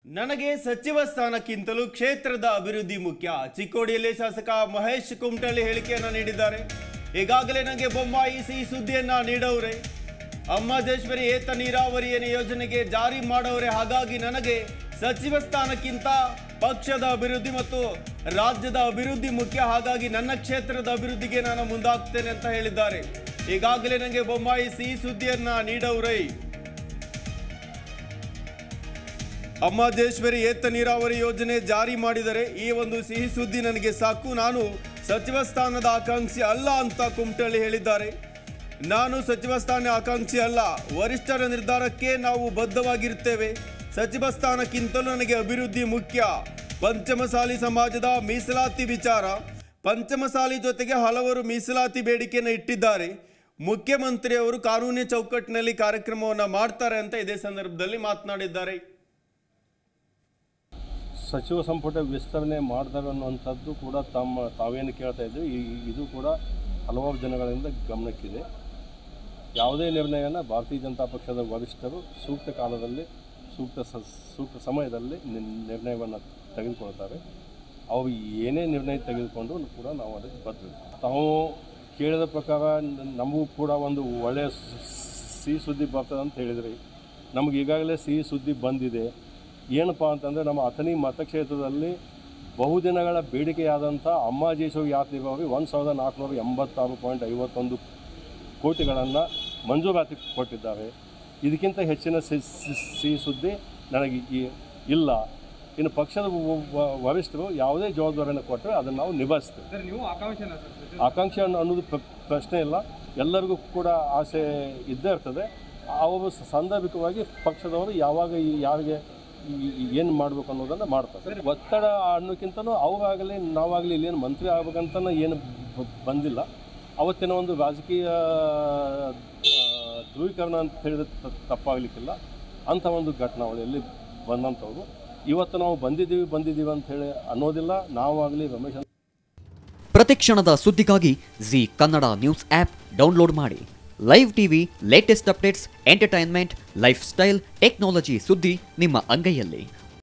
ನನಗೆ ಸಚಿವ ಸ್ಥಾನಕ್ಕಿಂತಲೂ ಕ್ಷೇತ್ರದ ಅಭಿವೃದ್ಧಿ ಮುಖ್ಯ ಚಿಕ್ಕೋಡಿಯಲ್ಲಿ ಶಾಸಕ ಮಹೇಶ್ ಕುಮಟಳ್ಳಿ ಹೇಳಿಕೆಯನ್ನ ನೀಡಿದ್ದಾರೆ ಈಗಾಗಲೇ ನನಗೆ ಬೊಮ್ಮಾಯಿ ಸಿಹಿ ಸುದ್ದಿಯನ್ನ ನೀಡವ್ರೆ ಅಮ್ಮದೇಶ್ವರಿ ಏತ ನೀರಾವರಿಯ ಯೋಜನೆಗೆ ಜಾರಿ ಮಾಡವ್ರೆ ಹಾಗಾಗಿ ನನಗೆ ಸಚಿವ ಸ್ಥಾನಕ್ಕಿಂತ ಪಕ್ಷದ ಅಭಿವೃದ್ಧಿ ಮತ್ತು ರಾಜ್ಯದ ಅಭಿವೃದ್ಧಿ ಮುಖ್ಯ ಹಾಗಾಗಿ ನನ್ನ ಕ್ಷೇತ್ರದ ಅಭಿವೃದ್ಧಿಗೆ ನಾನು ಮುಂದಾಗ್ತೇನೆ ಅಂತ ಹೇಳಿದ್ದಾರೆ ಈಗಾಗಲೇ ನನಗೆ ಬೊಮ್ಮಾಯಿ ಸಿಹಿ ಸುದ್ದಿಯನ್ನ ನೀಡವ್ರೆ ಅಮ್ಮದೇಶ್ವರಿ ಏತ ನೀರಾವರಿ ಯೋಜನೆ ಜಾರಿ ಮಾಡಿದರೆ ಈ ಒಂದು ಸಿಹಿ ಸುದ್ದಿ ನನಗೆ ಸಾಕು ನಾನು ಸಚಿವ ಸ್ಥಾನದ ಆಕಾಂಕ್ಷಿ ಅಲ್ಲ ಅಂತ ಕುಮಟಳ್ಳಿ ಹೇಳಿದ್ದಾರೆ ನಾನು ಸಚಿವ ಸ್ಥಾನ ಆಕಾಂಕ್ಷಿ ಅಲ್ಲ ವರಿಷ್ಠರ ನಿರ್ಧಾರಕ್ಕೆ ನಾವು ಬದ್ಧವಾಗಿರ್ತೇವೆ ಸಚಿವ ಸ್ಥಾನಕ್ಕಿಂತಲೂ ನನಗೆ ಅಭಿವೃದ್ಧಿ ಮುಖ್ಯ ಪಂಚಮಸಾಲಿ ಸಮಾಜದ ಮೀಸಲಾತಿ ವಿಚಾರ ಪಂಚಮಸಾಲಿ ಜೊತೆಗೆ ಹಲವರು ಮೀಸಲಾತಿ ಬೇಡಿಕೆಯನ್ನು ಇಟ್ಟಿದ್ದಾರೆ ಮುಖ್ಯಮಂತ್ರಿಯವರು ಕಾನೂನಿನ ಚೌಕಟ್ಟಿನಲ್ಲಿ ಕಾರ್ಯಕ್ರಮವನ್ನು ಮಾಡ್ತಾರೆ ಅಂತ ಇದೇ ಸಂದರ್ಭದಲ್ಲಿ ಮಾತನಾಡಿದ್ದಾರೆ ಸಚಿವ ಸಂಪುಟ ವಿಸ್ತರಣೆ ಮಾಡ್ತಾರೆ ಅನ್ನುವಂಥದ್ದು ಕೂಡ ತಮ್ಮ ತಾವೇನು ಕೇಳ್ತಾ ಇದ್ರು ಈ ಇದು ಕೂಡ ಹಲವಾರು ಜನಗಳಿಂದ ಗಮನಕ್ಕಿದೆ ಯಾವುದೇ ನಿರ್ಣಯನ ಭಾರತೀಯ ಜನತಾ ಪಕ್ಷದ ವರಿಷ್ಠರು ಸೂಕ್ತ ಕಾಲದಲ್ಲಿ ಸೂಕ್ತ ಸ ಸೂಕ್ತ ಸಮಯದಲ್ಲಿ ನಿರ್- ನಿರ್ಣಯವನ್ನು ತೆಗೆದುಕೊಳ್ತಾರೆ ಅವರು ಏನೇ ನಿರ್ಣಯ ತೆಗೆದುಕೊಂಡು ಕೂಡ ನಾವು ಅದಕ್ಕೆ ಬದ್ಧ ತಾವು ಕೇಳಿದ ಪ್ರಕಾರ ನ- ನಮಗೂ ಕೂಡ ಒಂದು ಒಳ್ಳೆಯ ಸ್- ಸಿಹಿ ಸುದ್ದಿ ಬರ್ತದೆ ಅಂತ ಹೇಳಿದ್ರಿ ನಮಗೆ ಈಗಾಗಲೇ ಸಿಹಿ ಸುದ್ದಿ ಬಂದಿದೆ ಏನಪ್ಪ ಅಂತಂದರೆ ನಮ್ಮ ಅಥಣಿ ಮತಕ್ಷೇತ್ರದಲ್ಲಿ ಬಹುದಿನಗಳ ಬೇಡಿಕೆಯಾದಂಥ ಅಮ್ಮಾಜೇಶ್ವರ ಯಾತ್ರಿಗಾಗಿ ಒಂದು ಸಾವಿರದ ನಾಲ್ಕುನೂರ ಎಂಬತ್ತಾರು ಪಾಯಿಂಟ್ ಐವತ್ತೊಂದು ಕೋಟಿಗಳನ್ನು ಮಂಜೂರಾತಿ ಕೊಟ್ಟಿದ್ದಾರೆ ಇದಕ್ಕಿಂತ ಹೆಚ್ಚಿನ ಸಿ- ಸಿ- ಸಿಹಿ ಸುದ್ದಿ ನನಗೆ ಈ- ಇಲ್ಲ ಇನ್ನು ಪಕ್ಷದ ವ- ವ- ವರಿಷ್ಠರು ಯಾವುದೇ ಜವಾಬ್ದಾರಿಯನ್ನು ಕೊಟ್ಟರೆ ಅದನ್ನು ನಾವು ನಿಭಾಯಿಸ್ತೇವೆ ಸರ್ ನೀವು ಆಕಾಂಕ್ಷೆನ ಸರ್ ಸಚಿವ ಆಕಾಂಕ್ಷೆ ಅನ್ನೋ- ಅನ್ನೋದು ಪ್ರ- ಪ್ರಶ್ನೆ ಇಲ್ಲ ಎಲ್ಲರಿಗೂ ಕೂಡ ಆಸೆ ಇದ್ದೇ ಇರ್ತದೆ ಅವರು ಸಾಂದರ್ಭಿಕವಾಗಿ ಪಕ್ಷದವರು ಯಾವಾಗ ಈ ಯಾರಿಗೆ ಏನು ಮಾಡಬೇಕು ಅನ್ನೋದನ್ನು ಮಾಡ್ತಾರೆ ಒತ್ತಡ ಅನ್ನೋಕ್ಕಿಂತನೂ ಅವರಾಗಲಿ ನಾವಾಗಲಿ ಇಲ್ಲೇನು ಮಂತ್ರಿ ಆಗ್ಬೇಕಂತನೂ ಏನು ಬ- ಬಂದಿಲ್ಲ ಅವತ್ತಿನ ಒಂದು ರಾಜಕೀಯ ಆ, ಧ್ರುವೀಕರಣ ಅಂತ ಹೇಳಿದ್ರೆ ತ- ತಪ್ಪಾಗಲಿಕ್ಕಿಲ್ಲ ಅಂಥ ಒಂದು ಘಟನಾವಳಿಯಲ್ಲಿ ಬಂದಂಥವ್ರು ಇವತ್ತು ನಾವು ಬಂದಿದ್ದೀವಿ ಬಂದಿದ್ದೀವಿ ಅಂತ ಹೇಳಿ ಅನ್ನೋದಿಲ್ಲ ನಾವಾಗಲಿ ರಮೇಶ್ ಪ್ರತಿಕ್ಷಣದ ಸುದ್ದಿಗಾಗಿ Zee Kannada news app download ಮಾಡಿ live TV latest updates entertainment lifestyle technology ಸುದ್ದಿ ನಿಮ್ಮ ಅಂಗೈಯಲ್ಲಿ